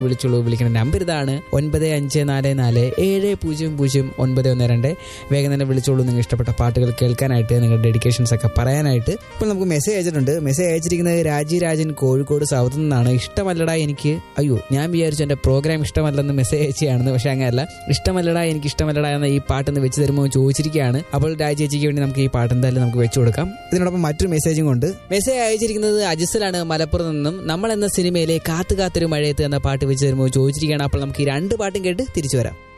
വിളിച്ചോളൂ വിളിക്കുന്ന നമ്പർ ഇതാണ് ഒൻപത് അഞ്ച് നാല് നാല് ഏഴ് പൂജ്യം പൂജ്യം ഒൻപത് ഒന്ന് രണ്ട് വേഗം തന്നെ വിളിച്ചോളൂ നിങ്ങൾ ഇഷ്ടപ്പെട്ട പാട്ടുകൾ കേൾക്കാനായിട്ട് നിങ്ങളുടെ ഡെഡിക്കേഷൻസ് ഒക്കെ പറയാനായിട്ട് ഇപ്പോൾ നമുക്ക് മെസ്സേജ് അയച്ചിട്ടുണ്ട് മെസ്സേജ് അയച്ചിരിക്കുന്നത് രാജി രാജൻ കോഴിക്കോട് സൗത്ത് നിന്നാണ് ഇഷ്ടമല്ലടാ എനിക്ക് അയ്യോ ഞാൻ വിചാരിച്ചു എൻ്റെ പ്രോഗ്രാം ഇഷ്ടമല്ലെന്ന് മെസ്സേജ് അയച്ചാണെന്ന് പക്ഷേ അങ്ങനെയല്ല ഇഷ്ടമല്ലടാ എനിക്ക് ഇഷ്ടമല്ലടാ എന്ന ഈ പാട്ടൊന്ന് വെച്ച് തരുമ്പോൾ ചോദിച്ചിരിക്കുകയാണ് അപ്പോൾ രാജി ചേച്ചിക്ക് വേണ്ടി നമുക്ക് ഈ പാട്ട് എന്തായാലും നമുക്ക് വെച്ചു കൊടുക്കാം ഇതിനോടൊപ്പം മറ്റൊരു മെസ്സേജും കൊണ്ട് മെസ്സേജ് അയച്ചിരിക്കുന്നത് അജിസലാണ് മലപ്പുറത്ത് നിന്നും നമ്മൾ എന്ന സിനിമയിലെ കാത്തു കാത്തൊരു മഴയത്ത് എന്ന പാട്ട് വെച്ച് തരുമ്പോൾ ചോദിച്ചിരിക്കുകയാണ് അപ്പോൾ നമുക്ക് ഈ രണ്ട് പാട്ടും കേട്ട് തിരിച്ചു വരാം